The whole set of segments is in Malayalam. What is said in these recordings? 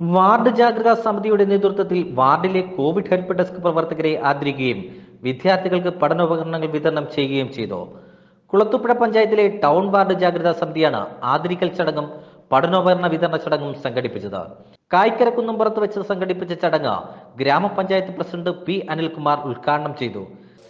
വാർഡ് ജാഗ്രതാ സമിതിയുടെ നേതൃത്വത്തിൽ വാർഡിലെ കോവിഡ് ഹെൽപ്പ് ഡെസ്ക് പ്രവർത്തകരെ ആദരിക്കുകയും വിദ്യാർത്ഥികൾക്ക് പഠനോപകരണങ്ങൾ വിതരണം ചെയ്യുകയും ചെയ്തു കുളത്തുപുഴ പഞ്ചായത്തിലെ ടൗൺ വാർഡ് ജാഗ്രതാ സമിതിയാണ് ആദരിക്കൽ ചടങ്ങും പഠനോപകരണ വിതരണ ചടങ്ങും സംഘടിപ്പിച്ചത് കായ്ക്കര കുന്നംപുറത്ത് വെച്ച് സംഘടിപ്പിച്ച ചടങ്ങ് ഗ്രാമപഞ്ചായത്ത് പ്രസിഡന്റ് പി അനിൽകുമാർ ഉദ്ഘാടനം ചെയ്തു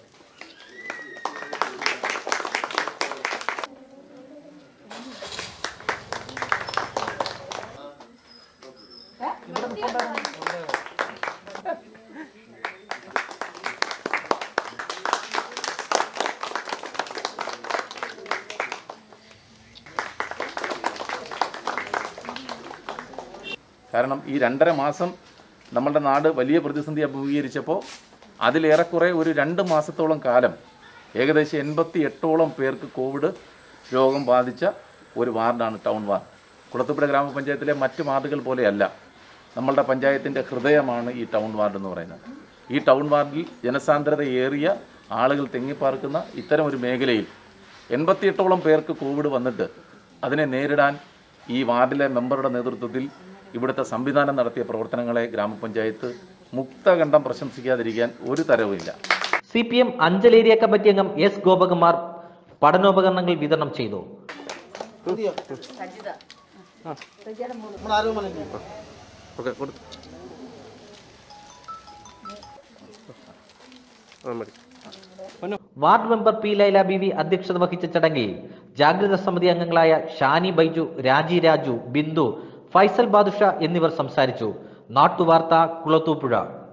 കാരണം ഈ രണ്ടര മാസം നമ്മളുടെ നാട് വലിയ പ്രതിസന്ധി അഭിമുഖീകരിച്ചപ്പോൾ അതിലേറെക്കുറെ ഒരു രണ്ട് മാസത്തോളം കാലം ഏകദേശം എൺപത്തി എട്ടോളം പേർക്ക് കോവിഡ് രോഗം ബാധിച്ച ഒരു വാർഡാണ് ടൗൺ വാർഡ് കുളത്തുപുഴ ഗ്രാമപഞ്ചായത്തിലെ മറ്റ് വാർഡുകൾ പോലെയല്ല നമ്മളുടെ പഞ്ചായത്തിൻ്റെ ഹൃദയമാണ് ഈ ടൗൺ വാർഡ് എന്ന് പറയുന്നത് ഈ ടൗൺ വാർഡിൽ ജനസാന്ദ്രത ഏറിയ ആളുകൾ തെങ്ങിപ്പാർക്കുന്ന ഇത്തരം ഒരു മേഖലയിൽ എൺപത്തിയെട്ടോളം പേർക്ക് കോവിഡ് വന്നിട്ട് അതിനെ നേരിടാൻ ഈ വാർഡിലെ മെമ്പറുടെ നേതൃത്വത്തിൽ ഇവിടുത്തെ സംവിധാനം നടത്തിയ പ്രവർത്തനങ്ങളെ ഗ്രാമപഞ്ചായത്ത് മുക്തകണ്ഠം പ്രശംസിക്കാതിരിക്കാൻ ഒരു തരവുമില്ല C P M Anchal area committee അംഗം എസ് ഗോപകുമാർ പഠനോപകരണങ്ങൾ വിതരണം ചെയ്തു ഓക്കെ കൊടുത്തു ആ മതി ward member P Laila Beevi അധ്യക്ഷത വഹിച്ച ചടങ്ങിൽ ജാഗ്രത സമിതി അംഗങ്ങളായ ഷാനി ബൈജു രാജി രാജു ബിന്ദു ഫൈസൽ ബാദുഷ എന്നിവർ സംസാരിച്ചു നാട്ടുവാർത്ത കുളത്തൂപ്പുഴ